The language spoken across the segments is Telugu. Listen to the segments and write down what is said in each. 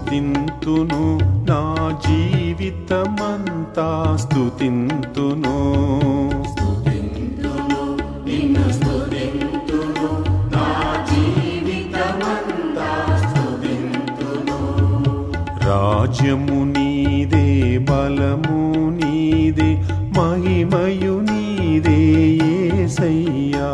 స్తుతింతును నా జీవితమంతా స్తుతింతును రాజ్యము నీదే బలము నీదే మహిమయు నీదే యేసయ్యా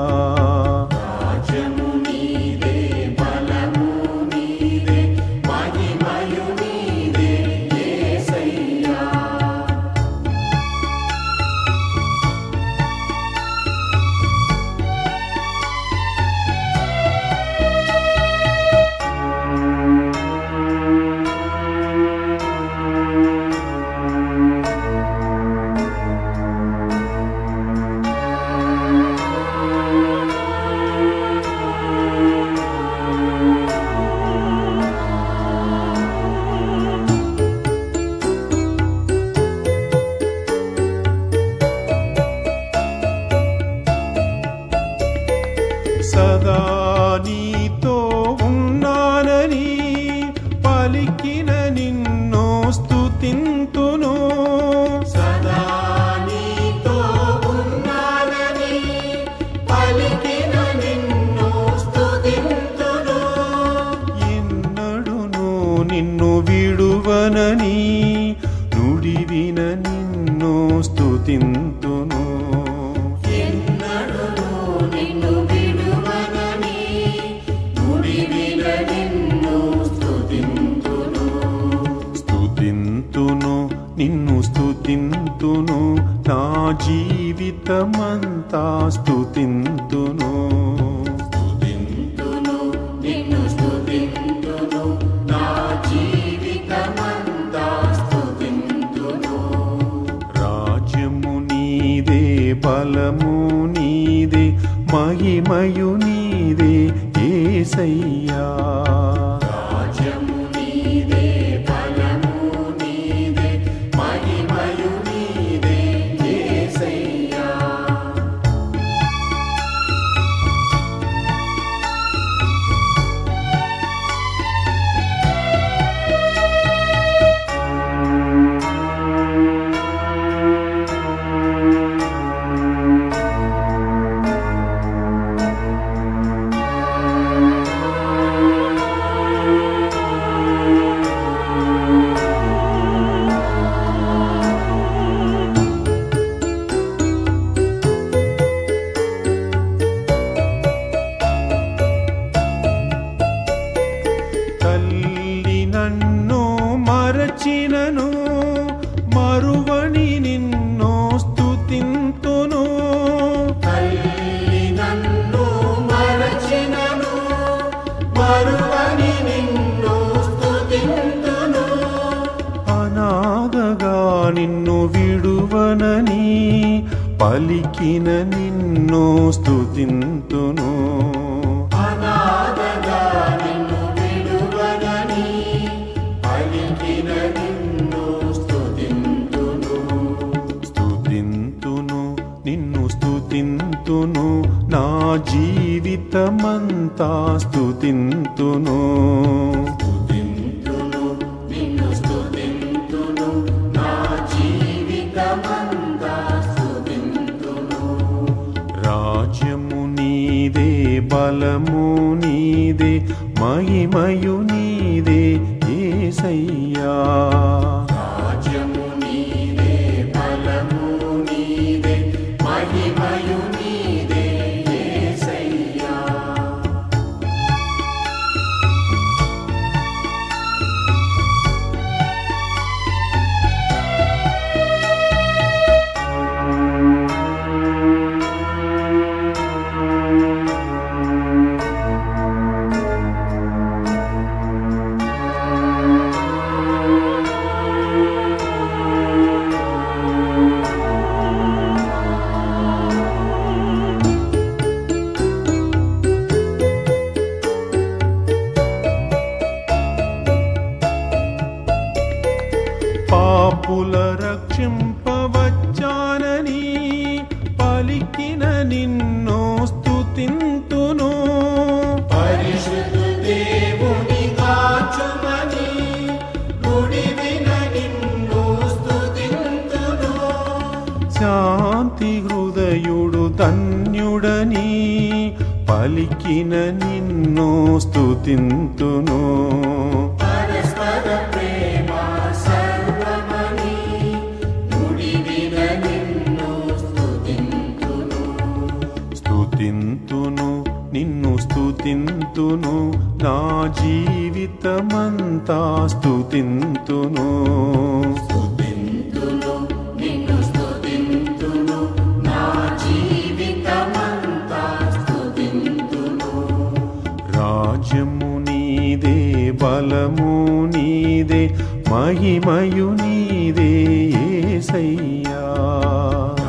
సదా నీతో ఉన్నానని పలికిన నిన్నో స్తుతింతును సదా నీతో ఉన్నానని పలికిన నిన్ను స్తుతింతును ఎన్నడును నిన్ను విడువనని నుడివిన నిన్ను స్తుతింతును ఎన్నడును నిన్ను విడువనని నుడివిన నిన్ను స్తుతింతును స్తుతింతును నిన్ను స్తుతింతును నా జీవితమంతా స్తుతింతును స్తుతింతును నిన్ను స్తుతింతును నా జీవితమంతా స్తుతింతును రాజ్యము నీదే బలము నీదే మహిమయు నీదే ఏసయ్యా రాజ్యము నీదే బలము నీదే మహిమయు నీదే యేసయ్యా తల్లి నన్ను మరచినను మరువని నిన్నో స్తుతింతును తల్లి నన్ను మరచినను మరువని నిన్ను స్తుతింతును అనాథగా నిన్ను విడువనని పలికిన నిన్ను స్తుతింతును అనాథగా నిన్ను విడువనని పలికిన నిన్ను స్తుతింతును స్తుతింతును నిన్ను స్తుతింతును నా జీవితమంతా స్తుతింతును స్తుతింతును నిన్ను స్తుతింతును నా జీవితమంతా స్తుతింతును రాజ్యము నీదే బలము నీదే మహిమయు నీదే ఏసయ్యా రాజ్యము నీదే బలము నీదే మహిమయు నీదే యేసయ్యా శాంతి హృదయుడు ధన్యుడని పలికిన నిన్ను స్తుతింతును పరస్పర ప్రేమ సర్వమని నుడివిన నిన్ను స్తుతింతును స్తుతింతును నిన్ను స్తుతింతును నా జీవితమంతా స్తుతింతును స్తుతింతును నిన్ను స్తుతింతును నా జీవితమంతా స్తుతింతును రాజ్యము నీదే బలము నీదే మహిమయు నీదే యేసయ్యా